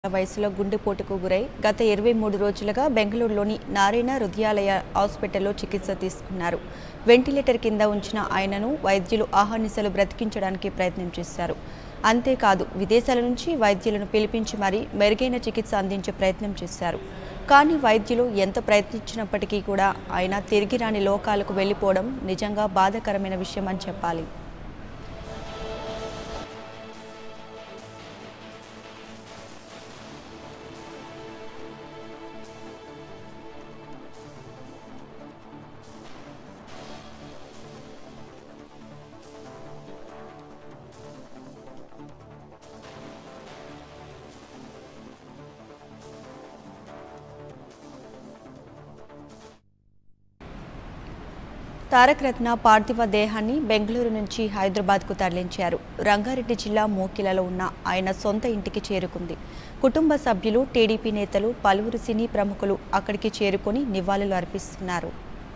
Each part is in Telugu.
వయసులో గుండెపోటుకు గురై గత ఇరవై మూడు రోజులుగా బెంగళూరులోని నారాయణ హృదయాలయ హాస్పిటల్లో చికిత్స తీసుకున్నారు వెంటిలేటర్ కింద ఉంచిన ఆయనను వైద్యులు ఆహర్నిశలు బ్రతికించడానికి ప్రయత్నం చేశారు అంతేకాదు విదేశాల నుంచి వైద్యులను పిలిపించి మరీ మెరుగైన చికిత్స అందించే ప్రయత్నం చేశారు కానీ వైద్యులు ఎంత ప్రయత్నించినప్పటికీ కూడా ఆయన తిరిగి రాని లోకాలకు వెళ్ళిపోవడం నిజంగా బాధాకరమైన విషయం అని చెప్పాలి తారక రత్న పార్థివ దేహాన్ని బెంగళూరు నుంచి హైదరాబాద్కు తరలించారు రంగారెడ్డి జిల్లా మోకిలలో ఉన్న ఆయన సొంత ఇంటికి చేరుకుంది కుటుంబ సభ్యులు టీడీపీ నేతలు పలువురు సినీ ప్రముఖులు అక్కడికి చేరుకొని నివాళులు అర్పిస్తున్నారు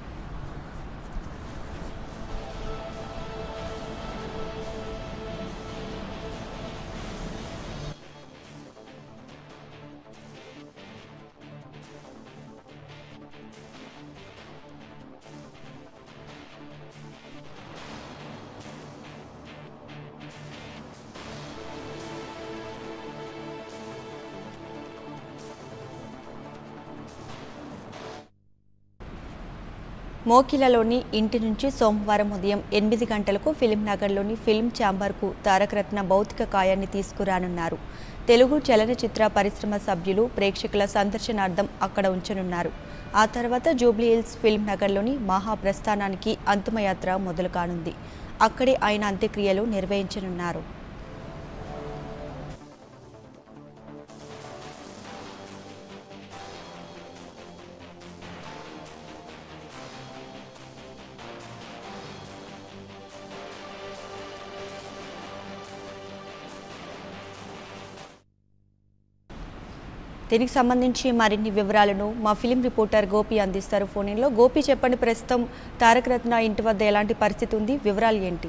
మోకిలలోని ఇంటి నుంచి సోమవారం ఉదయం ఎనిమిది గంటలకు ఫిలిం నగర్లోని ఫిల్మ్ ఛాంబర్కు తారకరత్న భౌతిక కాయాన్ని తీసుకురానున్నారు తెలుగు చలనచిత్ర పరిశ్రమ సభ్యులు ప్రేక్షకుల సందర్శనార్థం అక్కడ ఉంచనున్నారు ఆ తర్వాత జూబ్లీ హిల్స్ ఫిల్మ్ నగర్లోని మహాప్రస్థానానికి అంతిమయాత్ర మొదలు కానుంది అక్కడే ఆయన అంత్యక్రియలు నిర్వహించనున్నారు దీనికి సంబంధించి మరిన్ని వివరాలను మా ఫిలిం రిపోర్టర్ గోపి అందిస్తారు ఫోన్లో గోపి చెప్పండి ప్రస్తుతం తారక రత్న ఇంటి వద్ద ఎలాంటి పరిస్థితి ఉంది వివరాలు ఏంటి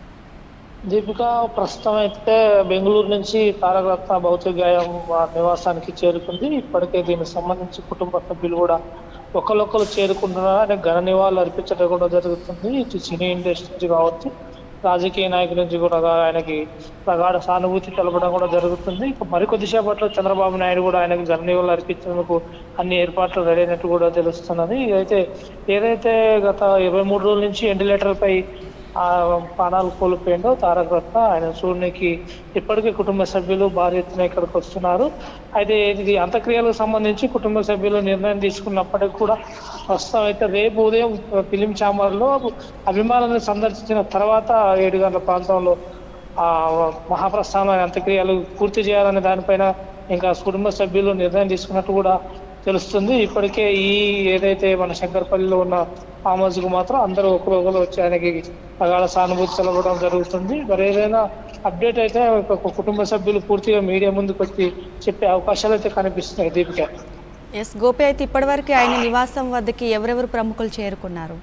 దీపిక ప్రస్తుతం అయితే బెంగళూరు నుంచి తారక రత్న భౌతిక గాయం ఆ నివాసానికి చేరుకుంది ఇప్పటికే దీనికి సంబంధించి కుటుంబ సభ్యులు కూడా ఒకరొకరు చేరుకుంటున్నారు అంటే ఘన నివాళులు అర్పించడం కూడా జరుగుతుంది ఇటు సినీ ఇండస్ట్రీ నుంచి కావచ్చు రాజకీయ నాయకుల నుంచి కూడా ఆయనకి ప్రగాఢ సానుభూతి తెలపడం కూడా జరుగుతుంది ఇక మరికొద్ది సేపట్లో చంద్రబాబు నాయుడు కూడా ఆయనకు ఘన నివాళులు అర్పించేందుకు అన్ని ఏర్పాట్లు రెడీ అయినట్టు కూడా తెలుస్తున్నది అయితే ఏదైతే గత ఇరవై మూడు రోజుల నుంచి వెంటిలేటర్ పై ఆ ప్రాణాలు కోల్పోయిండో తారక రత్న ఆయన చూడడానికి ఇప్పటికే కుటుంబ సభ్యులు భారీ ఎత్తున ఇక్కడికి వస్తున్నారు అయితే ఇది అంత్యక్రియలకు సంబంధించి కుటుంబ సభ్యులు నిర్ణయం తీసుకున్నప్పటికీ కూడా ప్రస్తుతం అయితే రేపు ఉదయం ఫిలిం ఛాంబర్లో అభిమానులను సందర్శించిన తర్వాత ఏడు గంటల ప్రాంతంలో ఆ మహాప్రస్థానం అంత్యక్రియలు పూర్తి చేయాలనే దానిపైన ఇంకా కుటుంబ సభ్యులు నిర్ణయం తీసుకున్నట్టు కూడా తెలుస్తుంది ఇప్పటికే ఈ ఏదైతే మన శంకర్పల్లిలో ఉన్న ఫామ్ హౌస్ కు మాత్రం అందరూ ఒకరొకరు వచ్చి ఆయనకి ప్రగాఢ సానుభూతి తెలపడం జరుగుతుంది మరి ఏదైనా అప్డేట్ అయితే ఒక కుటుంబ సభ్యులు పూర్తిగా మీడియా ముందుకు వచ్చి చెప్పే అవకాశాలు అయితే కనిపిస్తున్నాయి దీపిక ఎస్ గోపి అయితే ఇప్పటివరకు ఆయన నివాసం వద్దకి ఎవరెవరు ప్రముఖులు చేరుకున్నారు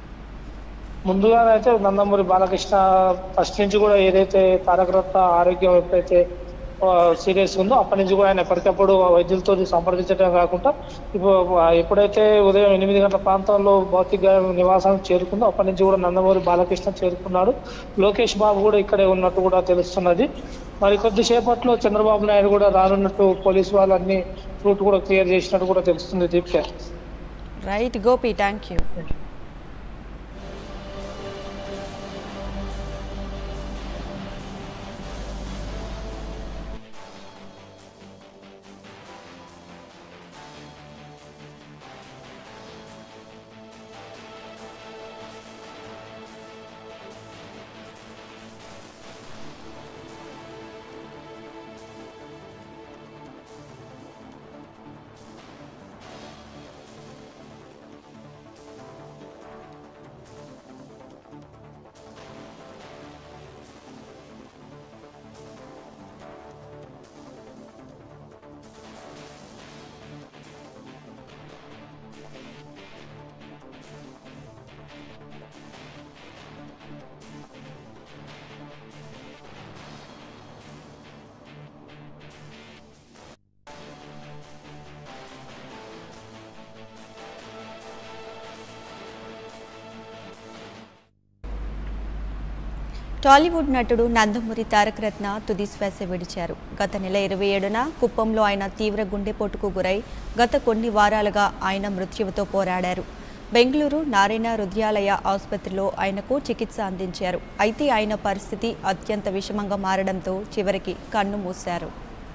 ముందుగానైతే నందమూరి బాలకృష్ణ ఫస్ట్ నుంచి కూడా ఏదైతే తారక రత్న ఆరోగ్యం ఎప్పుడైతే సీరియస్ ఉందో అప్పటి నుంచి కూడా ఆయన ఎప్పటికప్పుడు వైద్యులతో సంప్రదించడం కాకుండా ఇప్పుడు ఎప్పుడైతే ఉదయం ఎనిమిది గంటల ప్రాంతంలో భౌతిక నివాసానికి చేరుకుందో అప్పటి నుంచి కూడా నందమూరి బాలకృష్ణ చేరుకున్నాడు లోకేష్ బాబు కూడా ఇక్కడే ఉన్నట్టు కూడా తెలుస్తున్నది మరి కొద్దిసేపట్లో చంద్రబాబు నాయుడు కూడా రానున్నట్టు పోలీసు వాళ్ళు అన్ని రూట్ కూడా క్లియర్ చేసినట్టు కూడా తెలుస్తుంది దీప్క రైట్ గోపి థ్యాంక్ యూ టాలీవుడ్ నటుడు నందమూరి తారక రత్న తుది శ్వాస విడిచారు గత నెల ఇరవై ఏడున కుప్పంలో ఆయన తీవ్ర గుండెపోటుకు గురై గత కొన్ని వారాలుగా ఆయన మృత్యువుతో పోరాడారు బెంగళూరు నారాయణ హృదయాలయ ఆసుపత్రిలో ఆయనకు చికిత్స అందించారు అయితే ఆయన పరిస్థితి అత్యంత విషమంగా మారడంతో చివరికి కన్ను మూశారు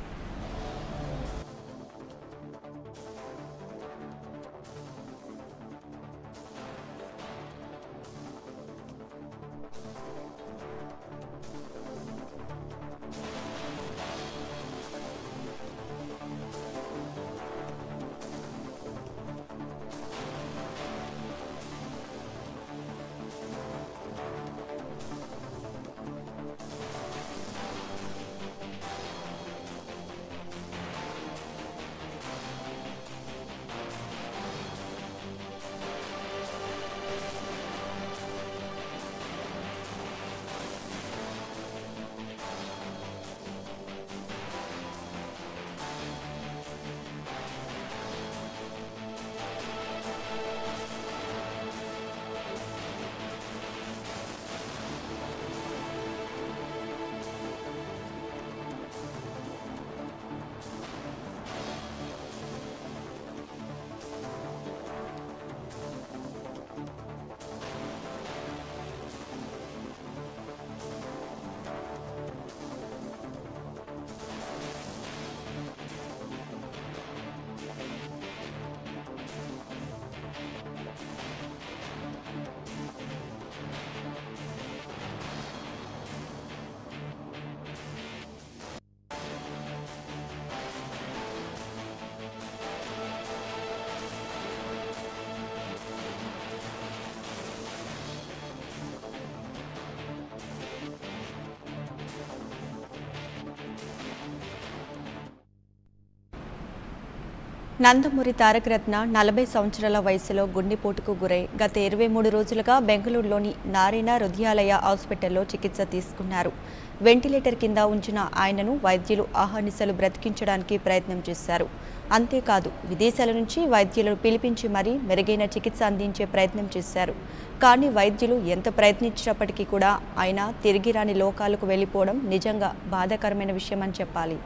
నందమూరి తారక రత్న నలభై సంవత్సరాల వయసులో గుండెపోటుకు గురై గత ఇరవై మూడు రోజులుగా బెంగళూరులోని నారాయణ హృదయాలయ హాస్పిటల్లో చికిత్స తీసుకున్నారు వెంటిలేటర్ కింద ఉంచిన ఆయనను వైద్యులు ఆహర్నిశలు బ్రతికించడానికి ప్రయత్నం చేశారు అంతేకాదు విదేశాల నుంచి వైద్యులను పిలిపించి మరీ మెరుగైన చికిత్స అందించే ప్రయత్నం చేశారు కానీ వైద్యులు ఎంత ప్రయత్నించినప్పటికీ కూడా ఆయన తిరిగి రాని లోకాలకు వెళ్ళిపోవడం నిజంగా బాధాకరమైన విషయమని చెప్పాలి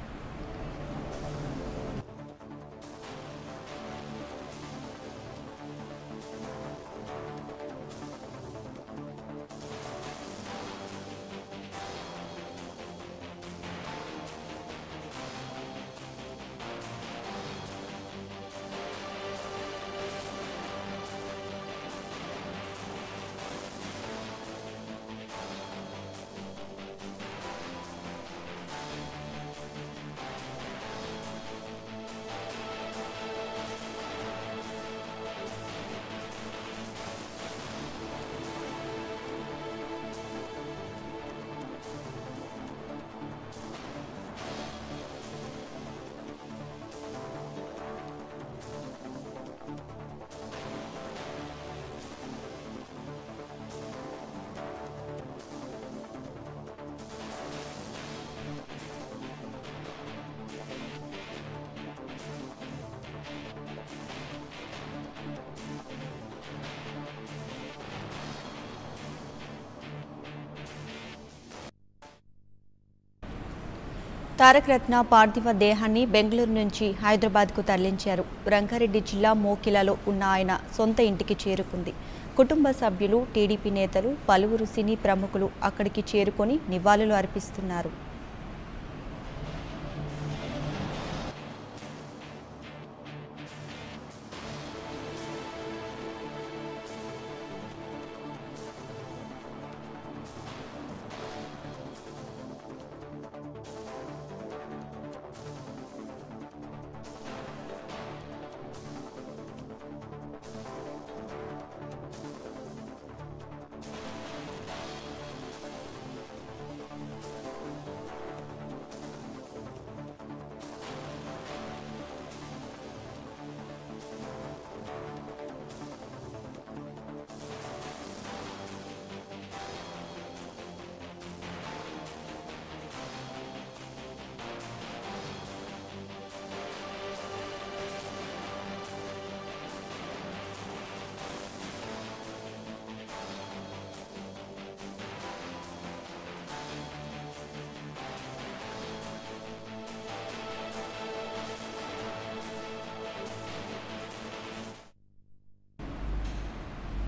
తారక రత్న పార్థివ దేహాన్ని బెంగళూరు నుంచి హైదరాబాద్కు తరలించారు రంగారెడ్డి జిల్లా మోకిలలో ఉన్న ఆయన సొంత ఇంటికి చేరుకుంది కుటుంబ సభ్యులు టీడీపీ నేతలు పలువురు సినీ ప్రముఖులు అక్కడికి చేరుకొని నివాళులు అర్పిస్తున్నారు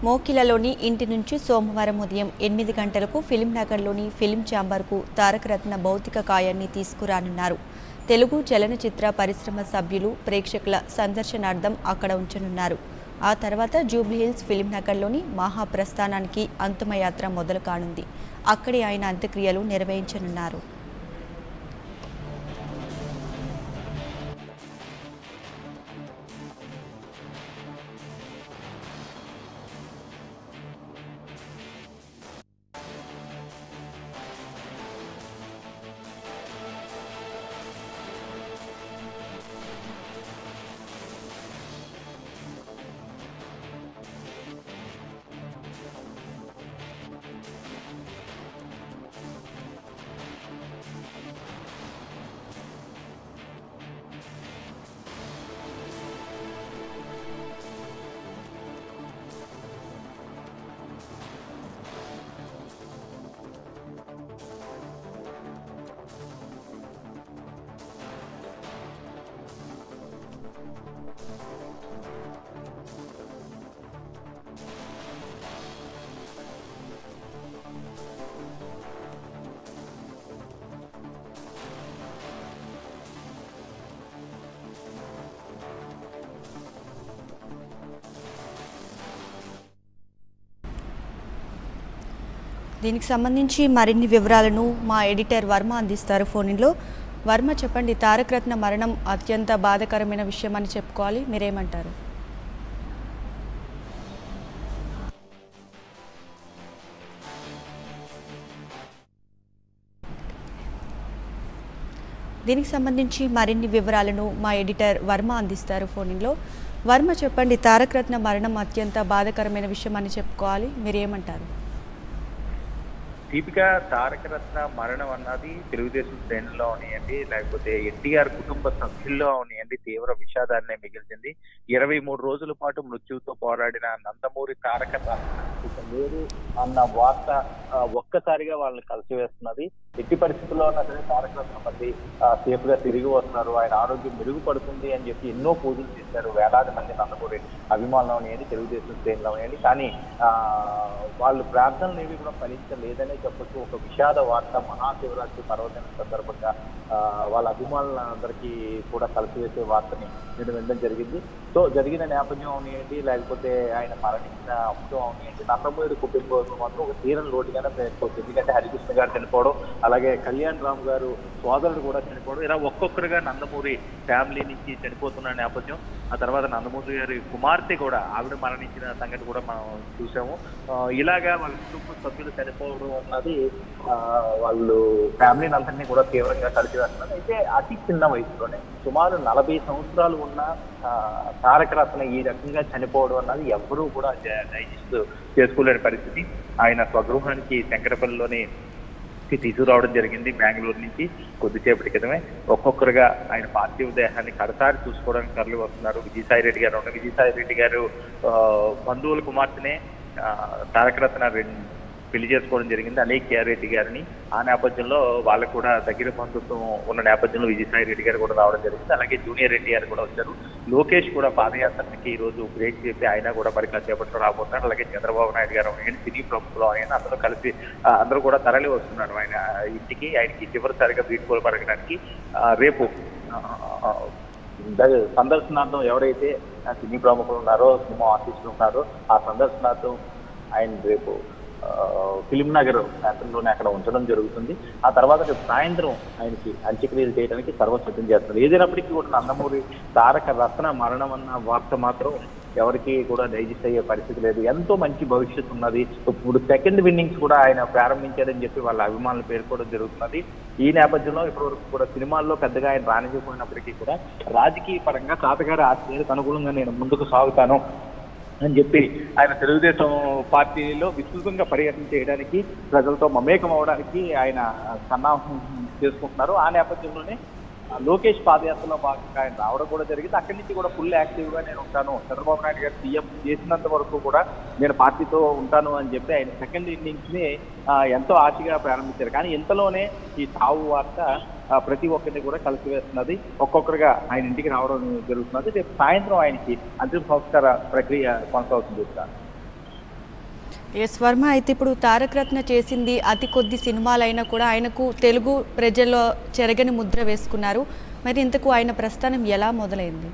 మోకిలలోని ఇంటి నుంచి సోమవారం ఉదయం ఎనిమిది గంటలకు ఫిలిం నగర్లోని ఫిలిం ఛాంబర్కు తారకరత్న భౌతిక కాయాన్ని తీసుకురానున్నారు తెలుగు చలనచిత్ర పరిశ్రమ సభ్యులు ప్రేక్షకుల సందర్శనార్థం అక్కడ ఉంచనున్నారు ఆ తర్వాత జూబ్లీహిల్స్ ఫిలిం నగర్లోని మహాప్రస్థానానికి అంతిమయాత్ర మొదలు కానుంది అక్కడి ఆయన అంత్యక్రియలు నిర్వహించనున్నారు దీనికి సంబంధించి మరిన్ని వివరాలను మా ఎడిటర్ వర్మ అందిస్తారు ఫోన్లో వర్మ చెప్పండి తారక రత్న మరణం అత్యంత బాధాకరమైన విషయం అని చెప్పుకోవాలి మీరేమంటారు దీనికి సంబంధించి మరిన్ని వివరాలను మా ఎడిటర్ వర్మ అందిస్తారు ఫోన్లో వర్మ చెప్పండి తారక రత్న మరణం అత్యంత బాధాకరమైన విషయం అని చెప్పుకోవాలి మీరేమంటారు దీపిక తారక రత్న మరణం అన్నది తెలుగుదేశం శ్రేణుల్లో ఉన్నాయండి లేకపోతే ఎన్టీఆర్ కుటుంబ సభ్యుల్లో ఉన్నాయండి తీవ్ర విషాదాన్ని మిగిల్చింది ఇరవై మూడు రోజుల పాటు మృత్యువుతో పోరాడిన నందమూరి తారక రత్న ఇక లేదు అన్న వార్త ఆ, ఒక్కసారిగా వాళ్ళని కలిసివేస్తున్నది ఎట్టి పరిస్థితుల్లో ఉన్నా సరే తారక రత్న మళ్ళీ సేఫ్ గా తిరిగి వస్తున్నారు ఆయన ఆరోగ్యం మెరుగుపడుతుంది అని చెప్పి ఎన్నో పూజలు చేశారు వేలాది మంది నందమూరి అభిమానులు ఉన్నాయండి తెలుగుదేశం శ్రేణులు ఉన్నాయండి కానీ ఆ, వాళ్ళు ప్రార్థనలు ఏవి కూడా ఫలించలేదనే చెప్పొచ్చు ఒక విషాద వార్త మహాశివరాత్రి పర్వదినం సందర్భంగా ఆ, వాళ్ళ అభిమానులందరికీ కూడా కలిసివేసే వార్తని నేను వినడం జరిగింది సో జరిగిన నేపథ్యం అవనియండి లేకపోతే ఆయన మరణించిన అంశం అవనియండి నందమూరి కుటుంబం మాత్రం ఒక తీరం లోటుగానే పేర్కోవచ్చు ఎందుకంటే హరికృష్ణ గారు చనిపోవడం అలాగే కళ్యాణ్ రామ్ గారు సోదరుడు కూడా చనిపోవడం ఇలా ఒక్కొక్కరుగా నందమూరి ఫ్యామిలీ నుంచి చనిపోతున్న నేపథ్యం ఆ తర్వాత నందమూరి గారి కుమార్తె కూడా ఆవిడ మరణించిన సంగతి కూడా మనం చూసాము ఆ, ఇలాగా వాళ్ళ కుటుంబ సభ్యులు చనిపోవడం అన్నది ఆ, వాళ్ళు ఫ్యామిలీని అంతటినీ కూడా తీవ్రంగా కలిసివేస్తున్నారు అయితే అతి చిన్న వయసులోనే సుమారు నలభై సంవత్సరాలు ఉన్న ఆ, తారక రత్న ఈ రకంగా చనిపోవడం అన్నది ఎవ్వరూ కూడా డైజెస్ట్ చేసుకోలేని పరిస్థితి ఆయన స్వగృహానికి శంకరపల్లిలోని కి తీసుకురావడం జరిగింది బెంగళూరు నుంచి కొద్దిసేపటి క్రితమే ఒక్కొక్కరుగా ఆయన పార్థివ దేహాన్ని కడసారి చూసుకోవడానికి తరలి వస్తున్నారు విజయసాయి రెడ్డి గారు ఉన్నారు విజయసాయి రెడ్డి గారు ఆ, బంధువుల కుమార్తెనే ఆ, తారక రత్న రెడ్డి పెళ్లి చేసుకోవడం జరిగింది అలేక్ రెడ్డి గారిని ఆ నేపథ్యంలో వాళ్ళకు కూడా దగ్గర బంధుత్వం ఉన్న నేపథ్యంలో విజయసాయి రెడ్డి గారు కూడా రావడం జరిగింది అలాగే జూనియర్ రెడ్డి గారు కూడా వచ్చారు లోకేష్ కూడా పాదయాత్రకి ఈ రోజు బ్రేక్ చెప్పి ఆయన కూడా మరి కాసేపట్లో రాబోతున్నారు అలాగే చంద్రబాబు నాయుడు గారు ఆయన సినీ ప్రముఖులు ఆయన అందరూ కలిసి ఆ, అందరూ కూడా తరలి వస్తున్నారు ఆయన ఇంటికి ఆయనకి చివరిసారిగా వీడ్కోలు పడగడానికి ఆ, రేపు ఆ, ఆ, ద- సందర్శనార్థం ఎవరైతే ఆ సినీ ప్రముఖులు ఉన్నారో సినిమా ఆర్టిస్టులు ఉన్నారో ఆ సందర్శనార్థం ఆయన రేపు ఆ, ఫిలిం నగర్ ప్రాంతంలోనే అక్కడ ఉంచడం జరుగుతుంది ఆ తర్వాత రేపు సాయంత్రం ఆయనకి అంత్యక్రియలు చేయడానికి సర్వసిద్ధం చేస్తున్నారు ఏదైనప్పటికీ కూడా నందమూరి తారక రత్న మరణం అన్న వార్త మాత్రం ఎవరికి కూడా డైజెస్ట్ అయ్యే పరిస్థితి లేదు ఎంతో మంచి భవిష్యత్తు ఉన్నది ఇప్పుడు సెకండ్ విన్నింగ్స్ కూడా ఆయన ప్రారంభించారని చెప్పి వాళ్ళ అభిమానులు పేర్కోవడం జరుగుతున్నది ఈ నేపథ్యంలో ఇప్పటివరకు కూడా సినిమాల్లో పెద్దగా ఆయన రాణించకపోయినప్పటికీ కూడా రాజకీయ పరంగా తాతగారి ఆశయాలకు అనుగుణంగా నేను ముందుకు సాగుతాను అని చెప్పి ఆయన తెలుగుదేశం పార్టీలో విస్తృతంగా పర్యటన చేయడానికి ప్రజలతో మమేకం అవడానికి ఆయన సన్నాహం చేసుకుంటున్నారు ఆ నేపథ్యంలోనే ఆ, లోకేష్ పాదయాత్రలో భాగంగా ఆయన రావడం కూడా జరిగింది అక్కడి నుంచి కూడా ఫుల్ యాక్టివ్ గా నేను ఉంటాను చంద్రబాబు నాయుడు గారు సీఎం చేసినంత వరకు కూడా నేను పార్టీతో ఉంటాను అని చెప్పి ఆయన సెకండ్ ఇన్నింగ్స్ ని ఆ, ఎంతో ఆశగా ప్రారంభించారు కానీ ఇంతలోనే ఈ తావు వార్త ఆ, ప్రతి ఒక్కరిని కూడా కలిసివేస్తున్నది ఒక్కొక్కరుగా ఆయన ఇంటికి రావడం జరుగుతున్నది రేపు సాయంత్రం ఆయనకి అంతిమ సంస్కార ప్రక్రియ కొనసాగుతుంది చెప్తాను ఎస్ వర్మ అయితే ఇప్పుడు తారక రత్న చేసింది అతి కొద్ది సినిమాలైనా కూడా ఆయనకు తెలుగు ప్రజల్లో చెరగని ముద్ర వేసుకున్నారు మరి ఇంతకు ఆయన ప్రస్థానం ఎలా మొదలైంది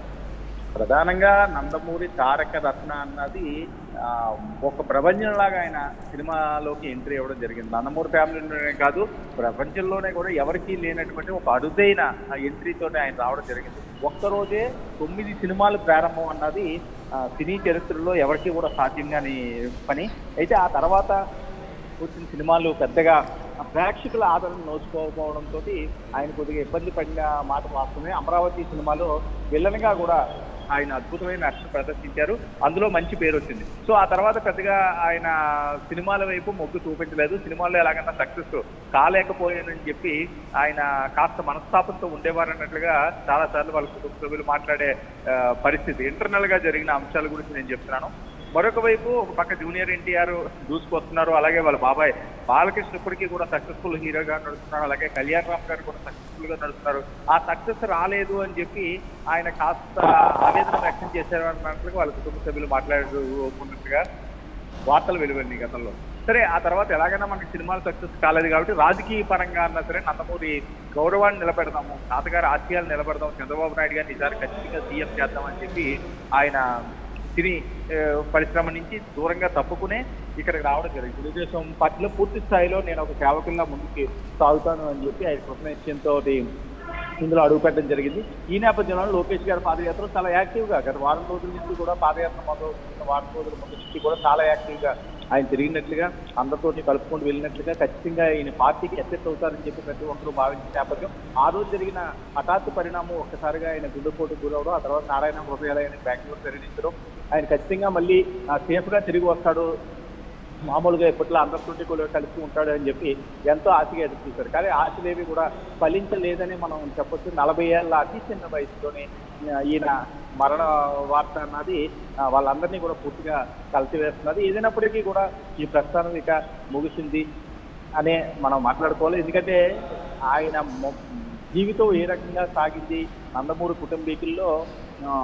ప్రధానంగా నందమూరి తారక రత్న అన్నది ఆ, ఒక ప్రపంచంలాగా ఆయన సినిమాలోకి ఎంట్రీ అవ్వడం జరిగింది నందమూరి ఫ్యామిలీలోనే కాదు ప్రపంచంలోనే కూడా ఎవరికీ లేనటువంటి ఒక అరుదైన ఎంట్రీతోనే ఆయన రావడం జరిగింది ఒక్కరోజే తొమ్మిది సినిమాలు ప్రారంభం అన్నది ఆ, సినీ చరిత్రలో ఎవరికీ కూడా సాధ్యం కాని పని అయితే ఆ తర్వాత వచ్చిన సినిమాలు పెద్దగా ప్రేక్షకుల ఆదరణ నోచుకోకపోవడంతో ఆయన కొద్దిగా ఇబ్బంది పడిన మాట వాస్తవమే అమరావతి సినిమాలో విలన్గా కూడా ఆయన అద్భుతమైన నటన ప్రదర్శించారు అందులో మంచి పేరు వచ్చింది సో ఆ తర్వాత పెద్దగా ఆయన సినిమాల వైపు మొగ్గు చూపించలేదు సినిమాల్లో ఎలాగన్నా సక్సెస్ కాలేకపోయానని చెప్పి ఆయన కాస్త మనస్తాపంతో ఉండేవారు అన్నట్లుగా చాలా సార్లు వాళ్ళ కుటుంబ సభ్యులు మాట్లాడే ఆ, పరిస్థితి ఇంటర్నల్ గా జరిగిన అంశాల గురించి నేను చెప్తున్నాను మరొక వైపు ఒక పక్క జూనియర్ ఎన్టీఆర్ దూసుకొస్తున్నారు అలాగే వాళ్ళ బాబాయ్ బాలకృష్ణ ఇప్పటికీ కూడా సక్సెస్ఫుల్ హీరోగా నడుస్తున్నారు అలాగే కళ్యాణ్ రామ్ గారు కూడా సక్సెస్ఫుల్ గా నడుస్తున్నారు ఆ సక్సెస్ రాలేదు అని చెప్పి ఆయన కాస్త ఆవేదన వ్యక్తం చేశారు అన్నట్లుగా వాళ్ళ కుటుంబ సభ్యులు మాట్లాడుకున్నట్టుగా వార్తలు వెలువడినాయి గతంలో సరే ఆ తర్వాత ఎలాగైనా మనకి సినిమాలు సక్సెస్ కాలేదు కాబట్టి రాజకీయ పరంగా అన్నా సరే నందమూరి గౌరవాన్ని నిలబెడదాము తాతగారి ఆశయాలు నిలబెడదాం చంద్రబాబు నాయుడు గారిని ఈసారి ఖచ్చితంగా సీఎం చేద్దామని చెప్పి ఆయన సినీ ఆ, పరిశ్రమ నుంచి దూరంగా తప్పుకునే ఇక్కడికి రావడం జరిగింది తెలుగుదేశం పార్టీలో పూర్తి స్థాయిలో నేను ఒక సేవకుల్లా ముందుకి సాగుతాను అని చెప్పి ఆయన కృతనిశ్చయంతో ఇందులో అడుగుపెట్టడం జరిగింది ఈ నేపథ్యంలో లోకేష్ గారి పాదయాత్ర చాలా యాక్టివ్ గా గత వారం రోజుల నుంచి కూడా పాదయాత్ర మొదలు వారం రోజుల ముందు నుంచి కూడా చాలా యాక్టివ్ గా ఆయన తిరిగినట్లుగా అందరితోటి కలుపుకుంటూ వెళ్ళినట్లుగా ఖచ్చితంగా ఈయన పార్టీకి ఎసెట్ అవుతారని చెప్పి ప్రతి ఒక్కరూ భావించిన నేపథ్యం ఆ రోజు జరిగిన హఠాత్తు పరిణామం ఒక్కసారిగా ఆయన గుండెపోటు గురవడం ఆ తర్వాత నారాయణ హృదయాలయాన్ని బెంగళూరు తరలించడం ఆయన ఖచ్చితంగా మళ్ళీ సేఫ్ గా తిరిగి వస్తాడు మామూలుగా ఎప్పట్లో అందరితోటి కూడా కలిసి ఉంటాడు అని చెప్పి ఎంతో ఆశగా ఎదురు చూశారు కానీ ఆశలేవి కూడా ఫలించలేదని మనం చెప్పొచ్చు నలభై ఏళ్ళ అతి చిన్న వయసులోనే ఆ, ఈయన మరణ వార్త అన్నది ఆ, వాళ్ళందరినీ కూడా పూర్తిగా కలిసివేస్తున్నది ఏదైనప్పటికీ కూడా ఈ ప్రస్థానం ఇక ముగిసింది అనే మనం మాట్లాడుకోవాలి ఎందుకంటే ఆయన మొ- జీవితం ఏ రకంగా సాగింది నందమూరి కుటుంబీకుల్లో ఆ,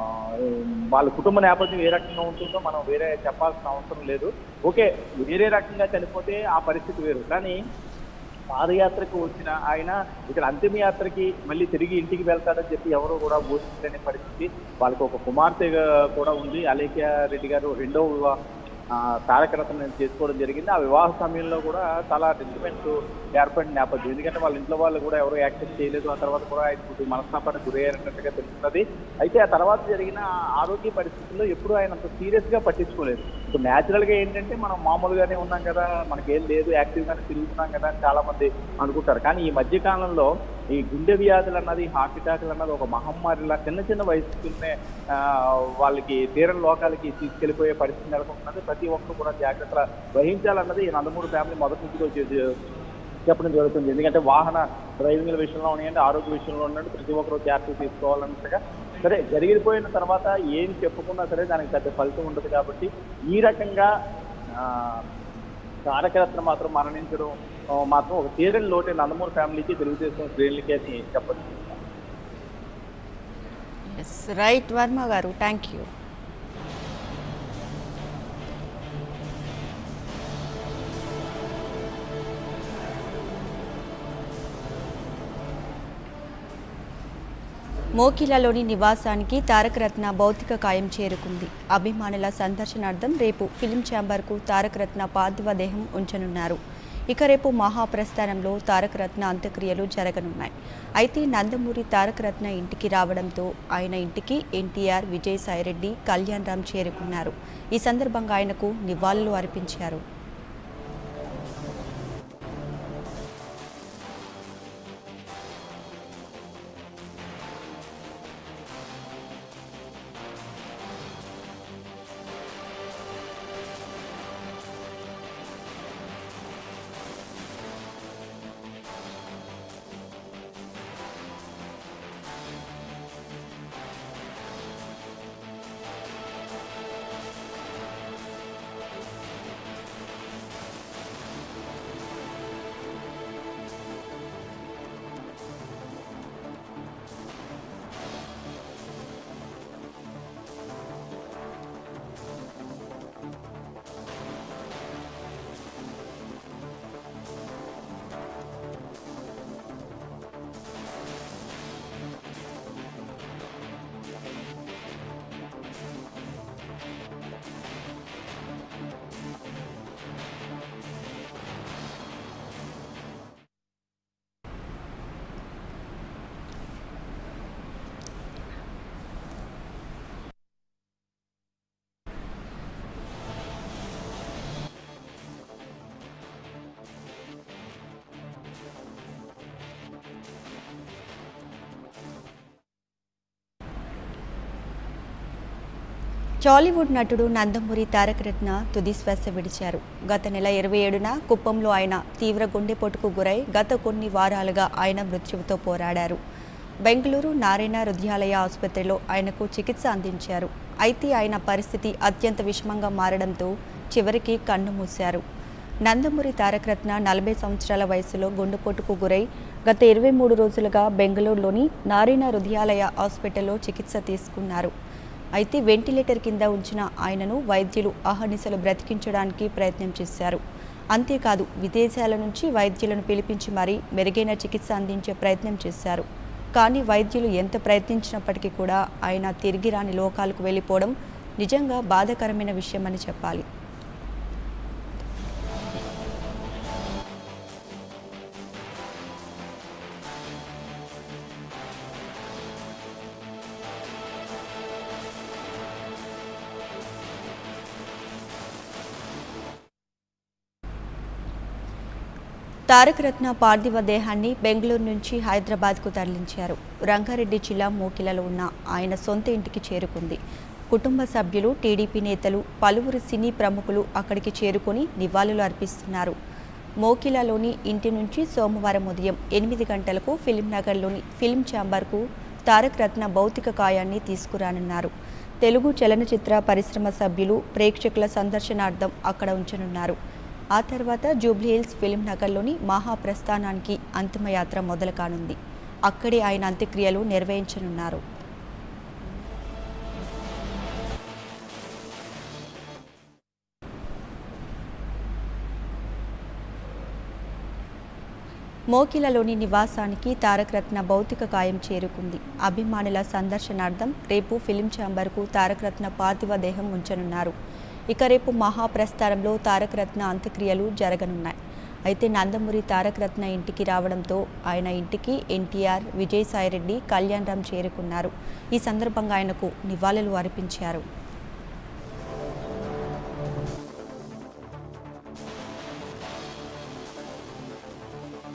వాళ్ళ కుటుంబ నేపథ్యం ఏ రకంగా ఉంటుందో మనం వేరే చెప్పాల్సిన అవసరం లేదు ఓకే వేరే రకంగా చనిపోతే ఆ పరిస్థితి వేరు కానీ పాదయాత్రకు వచ్చిన ఆయన ఇక్కడ అంతిమ యాత్రకి మళ్ళీ తిరిగి ఇంటికి వెళ్తాడని చెప్పి ఎవరు కూడా ఊహించలేని పరిస్థితి వాళ్ళకి ఒక కుమార్తె కూడా ఉంది అలేఖ్య రెడ్డి గారు రెండో వివా- ఆ, తారక రత్న చేసుకోవడం జరిగింది ఆ వివాహ సమయంలో కూడా చాలా డిస్టర్బెన్స్ ఏర్పడిన నేపథ్యం ఎందుకంటే వాళ్ళ ఇంట్లో వాళ్ళు కూడా ఎవరు యాక్సెప్ట్ చేయలేదు ఆ తర్వాత కూడా ఆయన కొద్దిగా మనస్తాపానికి గురయ్యారన్నట్టుగా తెలుస్తున్నది అయితే ఆ తర్వాత జరిగిన ఆ ఆరోగ్య పరిస్థితుల్లో ఎప్పుడు ఆయన అంత సీరియస్ గా పట్టించుకోలేదు ఇప్పుడు న్యాచురల్ గా ఏంటంటే మనం మామూలుగానే ఉన్నాం కదా మనకేం లేదు యాక్టివ్ గానే తిరుగుతున్నాం కదా అని చాలా మంది అనుకుంటారు కానీ ఈ మధ్య కాలంలో ఈ గుండె వ్యాధులు అన్నది హార్ట్ అటాక్లు అన్నది ఒక మహమ్మారిలా చిన్న చిన్న వయసులోనే ఆ, వాళ్ళకి తీరం లోకాలకి తీసుకెళ్లిపోయే పరిస్థితి నెలకొంటున్నది ప్రతి ఒక్కరు కూడా జాగ్రత్తలు వహించాలన్నది ఈ నందమూరి ఫ్యామిలీ మొదటి నుంచి కూడా చే- చెప్పడం జరుగుతుంది ఎందుకంటే వాహన డ్రైవింగ్ విషయంలో ఉన్నాయంటే ఆరోగ్య విషయంలో ఉన్నట్టు ప్రతి ఒక్కరు జాగ్రత్తలు తీసుకోవాలన్నట్టుగా సరే జరిగిపోయిన తర్వాత ఏం చెప్పుకున్నా సరే దానికి పెద్ద ఫలితం ఉండదు కాబట్టి ఈ రకంగా ఆ, తారకరత్న మాత్రం మరణించడం ఆ, మాత్రం ఒక తీరని లోటే నందమూరి ఫ్యామిలీకి తెలుగుదేశం శ్రేణులకి అని చెప్పచ్చు ఎస్ రైట్ వర్మ గారు థ్యాంక్ యూ మోకిలాలోని నివాసానికి తారకరత్న భౌతిక కాయం చేరుకుంది అభిమానుల సందర్శనార్థం రేపు ఫిలిం ఛాంబర్కు తారకరత్న పార్థివ దేహం ఉంచనున్నారు ఇక రేపు మహాప్రస్థానంలో తారకరత్న అంత్యక్రియలు జరగనున్నాయి అయితే నందమూరి తారకరత్న ఇంటికి రావడంతో ఆయన ఇంటికి ఎన్టీఆర్ విజయసాయిరెడ్డి కళ్యాణ్ రామ్ చేరుకున్నారు ఈ సందర్భంగా ఆయనకు నివాళులు అర్పించారు టాలీవుడ్ నటుడు నందమూరి తారక రత్న తుది శ్వాస విడిచారు గత నెల ఇరవై ఏడున కుప్పంలో ఆయన తీవ్ర గుండెపోటుకు గురై గత కొన్ని వారాలుగా ఆయన మృత్యువుతో పోరాడారు బెంగళూరు నారాయణ హృదయాలయ ఆసుపత్రిలో ఆయనకు చికిత్స అందించారు అయితే ఆయన పరిస్థితి అత్యంత విషమంగా మారడంతో చివరికి కన్ను మూశారు నందమూరి తారక రత్న నలభై సంవత్సరాల వయసులో గుండెపోటుకు గురై గత ఇరవై మూడు రోజులుగా బెంగళూరులోని నారాయణ హృదయాలయ హాస్పిటల్లో చికిత్స తీసుకున్నారు అయితే వెంటిలేటర్ కింద ఉంచిన ఆయనను వైద్యులు అహర్నిశలు బ్రతికించడానికి ప్రయత్నం చేశారు అంతేకాదు విదేశాల నుంచి వైద్యులను పిలిపించి మరీ మెరుగైన చికిత్స అందించే ప్రయత్నం చేశారు కానీ వైద్యులు ఎంత ప్రయత్నించినప్పటికీ కూడా ఆయన తిరిగి రాని లోకాలకు వెళ్ళిపోవడం నిజంగా బాధాకరమైన విషయమని చెప్పాలి తారక రత్న పార్థివ దేహాన్ని బెంగళూరు నుంచి హైదరాబాద్కు తరలించారు రంగారెడ్డి జిల్లా మోకిలలో ఉన్న ఆయన సొంత ఇంటికి చేరుకుంది కుటుంబ సభ్యులు టీడీపీ నేతలు పలువురు సినీ ప్రముఖులు అక్కడికి చేరుకొని నివాళులు అర్పిస్తున్నారు మోకిలాలోని ఇంటి నుంచి సోమవారం ఉదయం ఎనిమిది గంటలకు ఫిలిం నగర్లోని ఫిల్మ్ ఛాంబర్కు తారక రత్న భౌతిక కాయాన్ని తీసుకురానున్నారు తెలుగు చలనచిత్ర పరిశ్రమ సభ్యులు ప్రేక్షకుల సందర్శనార్థం అక్కడ ఉంచనున్నారు ఆ తర్వాత జూబ్లీహిల్స్ ఫిల్మ్ నగర్లోని మహాప్రస్థానానికి అంతిమయాత్ర మొదలు కానుంది అక్కడే ఆయన అంత్యక్రియలు నిర్వహించనున్నారు మోకిలలోని నివాసానికి తారక రత్న భౌతిక కాయం చేరుకుంది అభిమానుల సందర్శనార్థం రేపు ఫిలిం ఛాంబర్కు తారక రత్న పార్థివ దేహం ఉంచనున్నారు ఇక రేపు మహాప్రస్థానంలో తారక రత్న అంత్యక్రియలు జరగనున్నాయి అయితే నందమూరి తారక రత్న ఇంటికి రావడంతో ఆయన ఇంటికి ఎన్టీఆర్ విజయసాయిరెడ్డి కళ్యాణ్ రామ్ చేరుకున్నారు ఈ సందర్భంగా ఆయనకు నివాళులు అర్పించారు